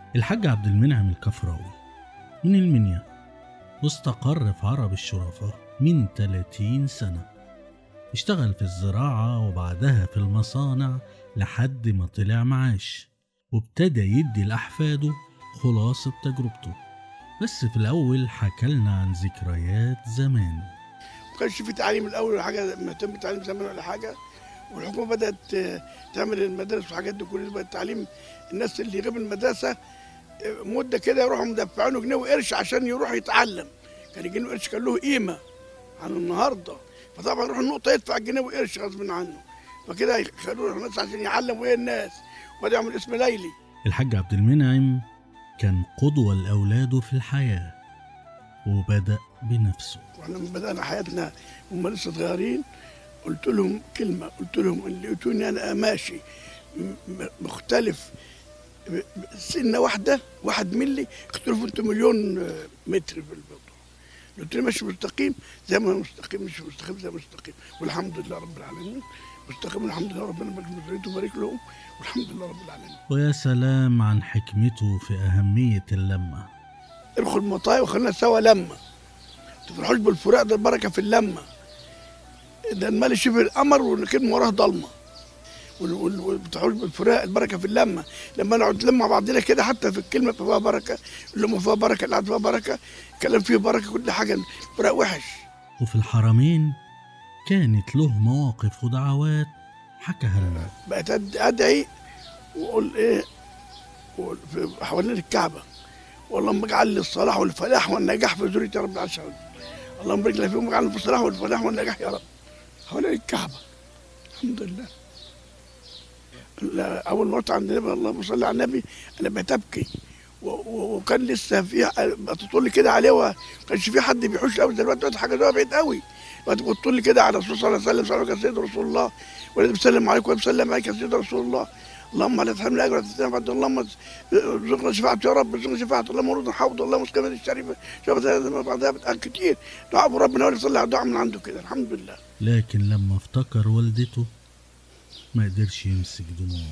الحاج عبد المنعم الكفراوي من المنيا واستقر في عرب الشرفاء من 30 سنة اشتغل في الزراعة وبعدها في المصانع لحد ما طلع معاش وابتدى يدي لأحفاده خلاصة تجربته بس في الأول حكالنا عن ذكريات زمان ما كانش في تعليم الاول ولا حاجه مهتم بالتعليم زمان ولا حاجه والحكومه بدات آه، تعمل المدارس والحاجات دي كلها بقى التعليم الناس اللي يغيب من المدرسه آه، مده كده يروحوا مدفعين له جنيه وقرش عشان يروح يتعلم كان الجنيه وقرش كان له قيمه عن النهارده فطبعا يروح النقطه يدفع الجنيه وقرش غصب عنه فكده يخلوه الناس عشان يعلم ويا الناس وبدا يعمل اسم ليلي الحاج عبد المنعم كان قدوة لأولاده في الحياة وبدأ بنفسه واحنا لما بدانا حياتنا هم لسه صغيرين قلت لهم كلمه قلت لهم ان لقيتوني انا ماشي م- م- مختلف ب- ب- سنه واحده واحد ملي اختلفوا انتوا مليون آه، متر في الموضوع قلت لي ماشي مستقيم زي ما أنا مستقيم مش مستقيم زي ما مستقيم والحمد لله رب العالمين مستقيم الحمد لله ربنا يبارك ذريته ويبارك لهم والحمد لله رب العالمين ويا سلام عن حكمته في أهمية اللمة ارخوا المطايا وخلينا سوا لمه تفرحوش بالفراق ده البركه في اللمه ده المال شبه القمر والكلمه وراه ضلمه وال- وال- وبتحوش بالفراق البركه في اللمه لما نقعد نلم مع بعضنا كده حتى في الكلمه فيها بركه اللمه فيها بركه القعده فيها بركه الكلام فيه بركه كل حاجه الفراق وحش وفي الحرمين كانت له مواقف ودعوات حكاها لنا بقيت أد- ادعي واقول ايه وأقول في حوالين الكعبه واللهم اجعل لي الصلاح والفلاح والنجاح في ذريتي يا رب العالمين اللهم بارك لي فيهم واجعل في الصلاح والفلاح والنجاح يا رب حوالين الكعبه الحمد لله لا، اول ما رحت عند النبي اللهم صل على النبي انا بقيت ابكي و- و- وكان لسه في بتطل كده عليه وما كانش في حد بيحوش قوي دلوقتي دلوقتي حاجه ده بعيد قوي دلوقتي بتطل كده على الرسول صلى الله عليه وسلم صلى الله عليه وسلم سيدنا رسول الله والذي بيسلم عليك وبيسلم عليك يا سيدنا رسول الله اللهم لا تحرمنا اجر وتتنفع اللهم ارزقنا شفاعته يا رب ارزقنا شفاعته اللهم ورد حوض اللهم اسكن الشريفه شوف بعدها بتأكد كتير دعاء ربنا هو اللي صلى على دعاء من عنده كده الحمد لله لكن لما افتكر والدته ما قدرش يمسك دموعه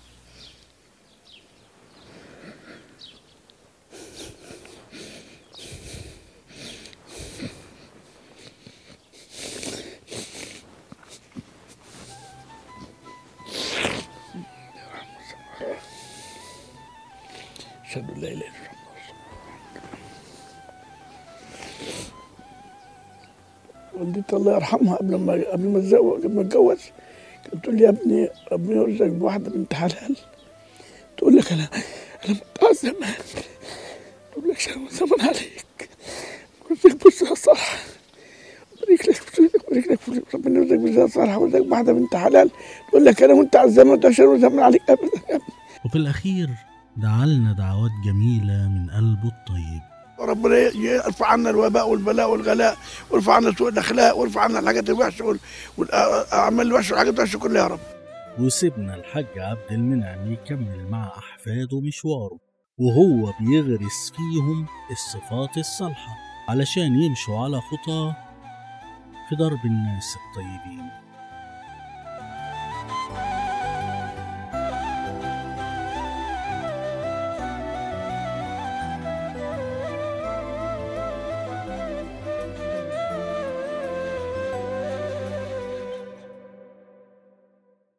اشهد ان لا اله الا الله والدتي الله يرحمها قبل ما قبل ما اتزوج قبل ما اتجوز كانت تقول لي يا ابني ربنا يرزقك بواحده بنت حلال تقول لك انا انا متعب زمان تقول لك شرم زمان عليك قلت لك بص يا صالحه بارك لك في سيدك بارك لك في ربنا يرزقك بزيادة صالحه ويرزقك بواحده بنت حلال تقول لك انا وانت على الزمان وانت شرم زمان عليك ابدا ابدا وفي الأخير دعالنا دعوات جميلة من قلبه الطيب ربنا يرفع عنا الوباء والبلاء والغلاء ويرفع عنا سوء الاخلاق ويرفع عنا الحاجات الوحشه وال- والاعمال الوحشه والحاجات الوحشه كلها يا رب وسيبنا الحاج عبد المنعم يكمل مع أحفاده مشواره وهو بيغرس فيهم الصفات الصالحة علشان يمشوا على خطاه في درب الناس الطيبين